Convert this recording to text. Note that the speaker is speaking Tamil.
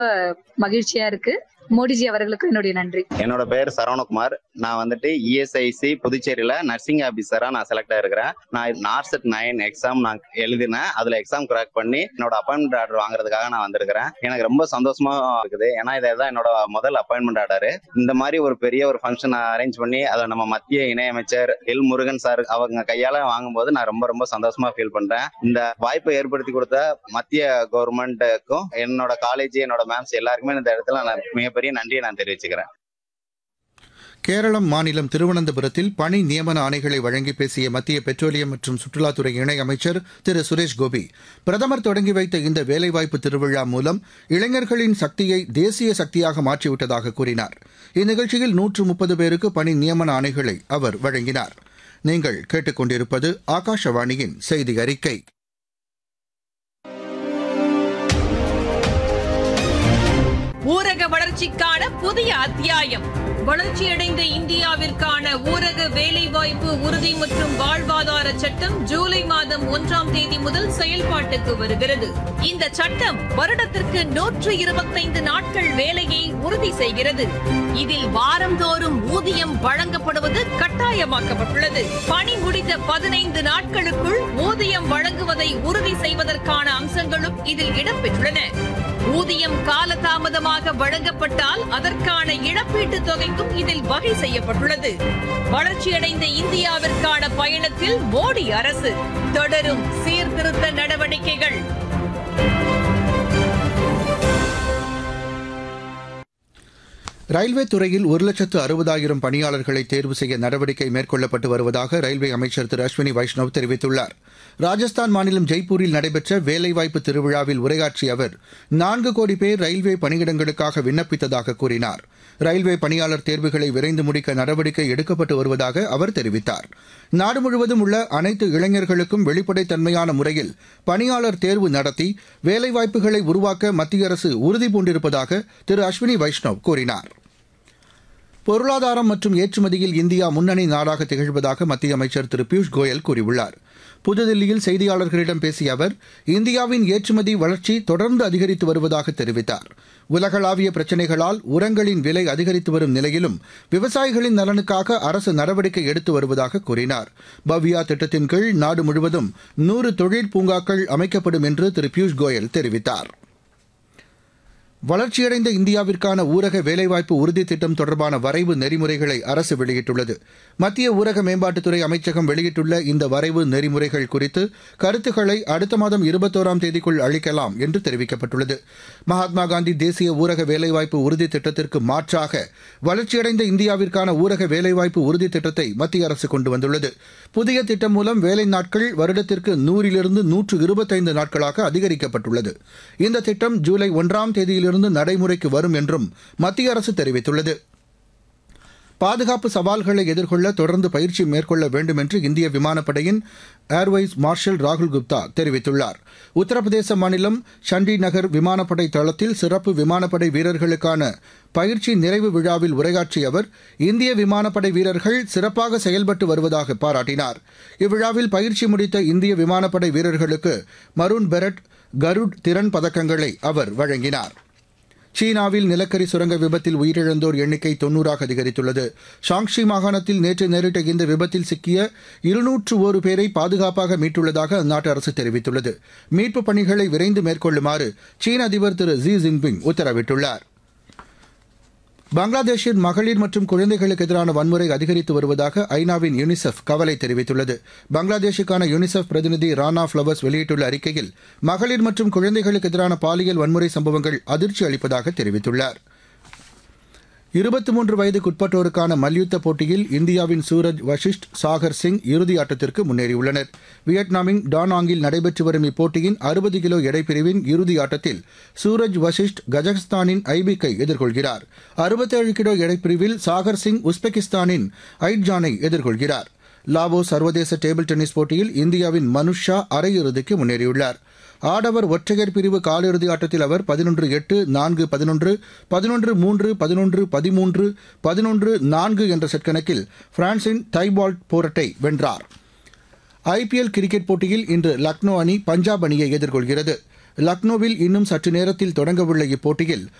மகிழ்ச்சியா இருக்கு மோடிஜி அவர்களுக்கு என்னுடைய நன்றி என்னோட பேர் சரவணகுமார் நான் வந்துட்டு இஎஸ்ஐசி புதுச்சேரியில நர்சிங் ஆபீசரா நான் செலக்ட் ஆயிருக்கிறேன் நான் நார்செட் நைன் எக்ஸாம் நான் எழுதினேன் அதுல எக்ஸாம் கிராக் பண்ணி என்னோட அப்பாயின்மெண்ட் ஆர்டர் வாங்குறதுக்காக நான் வந்திருக்கிறேன் எனக்கு ரொம்ப சந்தோஷமா இருக்குது ஏன்னா இதான் என்னோட முதல் அப்பாயின்மெண்ட் ஆர்டர் இந்த மாதிரி ஒரு பெரிய ஒரு ஃபங்க்ஷன் அரேஞ்ச் பண்ணி அதை நம்ம மத்திய இணையமைச்சர் எல் முருகன் சார் அவங்க கையால வாங்கும்போது நான் ரொம்ப ரொம்ப சந்தோஷமா ஃபீல் பண்றேன் இந்த வாய்ப்பை ஏற்படுத்தி கொடுத்த மத்திய கவர்மெண்ட்டுக்கும் என்னோட காலேஜ் என்னோட மேம்ஸ் எல்லாருக்குமே இந்த இடத்துல நான் மிகப்பெரிய நன்றியை நான் தெரிவிச்சுக்கிறேன் கேரளம் மாநிலம் திருவனந்தபுரத்தில் பணி நியமன ஆணைகளை வழங்கி பேசிய மத்திய பெட்ரோலியம் மற்றும் சுற்றுலாத்துறை இணையமைச்சர் திரு சுரேஷ் கோபி பிரதமர் தொடங்கி வைத்த இந்த வேலைவாய்ப்பு திருவிழா மூலம் இளைஞர்களின் சக்தியை தேசிய சக்தியாக மாற்றிவிட்டதாக கூறினார் இந்நிகழ்ச்சியில் நூற்று முப்பது பேருக்கு பணி நியமன ஆணைகளை அவர் வழங்கினார் நீங்கள் கேட்டுக்கொண்டிருப்பது ஆகாஷவாணியின் செய்தி அறிக்கை ஊரக வளர்ச்சிக்கான புதிய அத்தியாயம் வளர்ச்சியடைந்த இந்தியாவிற்கான ஊரக வேலைவாய்ப்பு உறுதி மற்றும் வாழ்வாதார சட்டம் ஜூலை மாதம் ஒன்றாம் தேதி முதல் செயல்பாட்டுக்கு வருகிறது இந்த சட்டம் வருடத்திற்கு நூற்று இருபத்தைந்து நாட்கள் வேலையை உறுதி செய்கிறது இதில் வாரந்தோறும் ஊதியம் வழங்கப்படுவது கட்டாயமாக்கப்பட்டுள்ளது பணி முடிந்த பதினைந்து நாட்களுக்குள் ஊதியம் வழங்குவதை உறுதி செய்வதற்கான அம்சங்களும் இதில் இடம்பெற்றுள்ளன ஊதியம் காலதாமதமாக வழங்கப்பட்டால் அதற்கான இழப்பீட்டுத் தொகைக்கும் இதில் வகை செய்யப்பட்டுள்ளது வளர்ச்சியடைந்த இந்தியாவிற்கான பயணத்தில் மோடி அரசு தொடரும் சீர்திருத்த நடவடிக்கைகள் ரயில்வே துறையில் ஒரு லட்சத்து அறுபதாயிரம் பணியாளர்களை தேர்வு செய்ய நடவடிக்கை மேற்கொள்ளப்பட்டு வருவதாக ரயில்வே அமைச்சர் திரு அஸ்வினி வைஷ்ணவ் தெரிவித்துள்ளார் ராஜஸ்தான் மாநிலம் ஜெய்ப்பூரில் நடைபெற்ற வேலைவாய்ப்பு திருவிழாவில் உரையாற்றிய அவர் நான்கு கோடி பேர் ரயில்வே பணியிடங்களுக்காக விண்ணப்பித்ததாக கூறினார் ரயில்வே பணியாளர் தேர்வுகளை விரைந்து முடிக்க நடவடிக்கை எடுக்கப்பட்டு வருவதாக அவர் தெரிவித்தார் நாடு முழுவதும் உள்ள அனைத்து இளைஞர்களுக்கும் வெளிப்படைத்தன்மையான முறையில் பணியாளர் தேர்வு நடத்தி வேலைவாய்ப்புகளை உருவாக்க மத்திய அரசு உறுதிபூண்டிருப்பதாக திரு அஸ்வினி வைஷ்ணவ் கூறினார் பொருளாதாரம் மற்றும் ஏற்றுமதியில் இந்தியா முன்னணி நாடாக திகழ்வதாக மத்திய அமைச்சர் திரு பியூஷ் கோயல் கூறியுள்ளார் புதுதில்லியில் செய்தியாளர்களிடம் பேசிய அவர் இந்தியாவின் ஏற்றுமதி வளர்ச்சி தொடர்ந்து அதிகரித்து வருவதாக தெரிவித்தார் உலகளாவிய பிரச்சினைகளால் உரங்களின் விலை அதிகரித்து வரும் நிலையிலும் விவசாயிகளின் நலனுக்காக அரசு நடவடிக்கை எடுத்து வருவதாக கூறினார் பவ்யா திட்டத்தின் கீழ் நாடு முழுவதும் நூறு தொழில் பூங்காக்கள் அமைக்கப்படும் என்று திரு பியூஷ் கோயல் தெரிவித்தார் வளர்ச்சியடைந்த இந்தியாவிற்கான ஊரக வேலைவாய்ப்பு உறுதி திட்டம் தொடர்பான வரைவு நெறிமுறைகளை அரசு வெளியிட்டுள்ளது மத்திய ஊரக மேம்பாட்டுத்துறை அமைச்சகம் வெளியிட்டுள்ள இந்த வரைவு நெறிமுறைகள் குறித்து கருத்துக்களை அடுத்த மாதம் இருபத்தோராம் தேதிக்குள் அளிக்கலாம் என்று தெரிவிக்கப்பட்டுள்ளது மகாத்மா காந்தி தேசிய ஊரக வேலைவாய்ப்பு உறுதி திட்டத்திற்கு மாற்றாக வளர்ச்சியடைந்த இந்தியாவிற்கான ஊரக வேலைவாய்ப்பு உறுதி திட்டத்தை மத்திய அரசு கொண்டு வந்துள்ளது புதிய திட்டம் மூலம் வேலை நாட்கள் வருடத்திற்கு நூறிலிருந்து நூற்று இருபத்தைந்து நாட்களாக அதிகரிக்கப்பட்டுள்ளது இந்த திட்டம் ஜூலை ஒன்றாம் தேதியிலிருந்து நடைமுறைக்கு வரும் என்றும் மத்திய அரசு தெரிவித்துள்ளது பாதுகாப்பு சவால்களை எதிர்கொள்ள தொடர்ந்து பயிற்சி மேற்கொள்ள வேண்டும் என்று இந்திய விமானப்படையின் ஏர்வைஸ் மார்ஷல் ராகுல் குப்தா தெரிவித்துள்ளார் உத்தரப்பிரதேச மாநிலம் சண்டி நகர் விமானப்படை தளத்தில் சிறப்பு விமானப்படை வீரர்களுக்கான பயிற்சி நிறைவு விழாவில் உரையாற்றிய அவர் இந்திய விமானப்படை வீரர்கள் சிறப்பாக செயல்பட்டு வருவதாக பாராட்டினார் இவ்விழாவில் பயிற்சி முடித்த இந்திய விமானப்படை வீரர்களுக்கு மருண் பெரட் கருட் திறன் பதக்கங்களை அவர் வழங்கினார் சீனாவில் நிலக்கரி சுரங்க விபத்தில் உயிரிழந்தோர் எண்ணிக்கை தொன்னூறாக அதிகரித்துள்ளது ஷாங்ஷி மாகாணத்தில் நேற்று நேரிட்ட இந்த விபத்தில் சிக்கிய இருநூற்று ஒரு பேரை பாதுகாப்பாக மீட்டுள்ளதாக அந்நாட்டு அரசு தெரிவித்துள்ளது மீட்புப் பணிகளை விரைந்து மேற்கொள்ளுமாறு சீன அதிபர் திரு ஜி ஜின்பிங் உத்தரவிட்டுள்ளார் பங்களாதேஷில் மகளிர் மற்றும் குழந்தைகளுக்கு எதிரான வன்முறை அதிகரித்து வருவதாக ஐநாவின் யுனிசெஃப் கவலை தெரிவித்துள்ளது பங்களாதேஷுக்கான யுனிசெஃப் பிரதிநிதி ரானா ஃபிளவர்ஸ் வெளியிட்டுள்ள அறிக்கையில் மகளிர் மற்றும் குழந்தைகளுக்கு எதிரான பாலியல் வன்முறை சம்பவங்கள் அதிர்ச்சி அளிப்பதாக தெரிவித்துள்ளார் இருபத்தி மூன்று வயதுக்குட்பட்டோருக்கான மல்யுத்த போட்டியில் இந்தியாவின் சூரஜ் வஷிஷ்ட் சாகர் சிங் இறுதி ஆட்டத்திற்கு முன்னேறியுள்ளனர் வியட்நாமின் டானாங்கில் நடைபெற்று வரும் இப்போட்டியின் அறுபது கிலோ எடைப்பிரிவின் இறுதி ஆட்டத்தில் சூரஜ் வஷிஷ்ட் கஜகஸ்தானின் ஐபிக்கை எதிர்கொள்கிறார் அறுபத்தேழு கிலோ எடைப்பிரிவில் சாகர் சிங் உஸ்பெகிஸ்தானின் ஐட்ஜானை எதிர்கொள்கிறார் லாவோ சர்வதேச டேபிள் டென்னிஸ் போட்டியில் இந்தியாவின் மனுஷ் ஷா அரையிறுதிக்கு முன்னேறியுள்ளார் ஆடவர் ஒற்றையர் பிரிவு காலிறுதி ஆட்டத்தில் அவர் பதினொன்று எட்டு நான்கு பதினொன்று பதினொன்று மூன்று பதினொன்று பதிமூன்று பதினொன்று நான்கு என்ற செட் கணக்கில் பிரான்சின் தைபால்ட் போரட்டை வென்றார் ஐபிஎல் கிரிக்கெட் போட்டியில் இன்று லக்னோ அணி பஞ்சாப் அணியை எதிர்கொள்கிறது லக்னோவில் இன்னும் சற்று நேரத்தில் தொடங்கவுள்ள இப்போட்டியில்